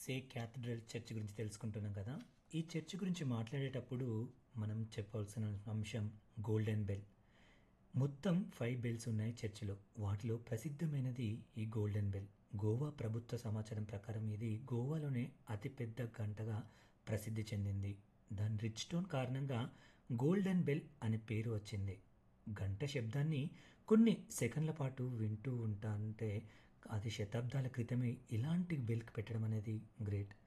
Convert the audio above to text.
సే cathedral church గురించి తెలుసుకుంటున్నాం కదా ఈ చర్చ్ గురించి మాట్లాడేటప్పుడు మనం చెప్పవలసిన అంశం గోల్డెన్ బెల్ మొత్తం ఫైవ్ బెల్స్ ఉన్నాయి చర్చిలో వాటిలో ప్రసిద్ధమైనది ఈ గోల్డెన్ బెల్ గోవా ప్రభుత్వ సమాచారం ప్రకారం ఇది గోవాలోనే అతిపెద్ద గంటగా ప్రసిద్ధి చెందింది దాని రిచ్ స్టోన్ కారణంగా గోల్డెన్ బెల్ అనే పేరు వచ్చింది గంట శబ్దాన్ని కొన్ని సెకండ్ల పాటు వింటూ ఉంటా అంటే అది శతాబ్దాల క్రితమే ఇలాంటి బెల్క్ పెట్టడం అనేది గ్రేట్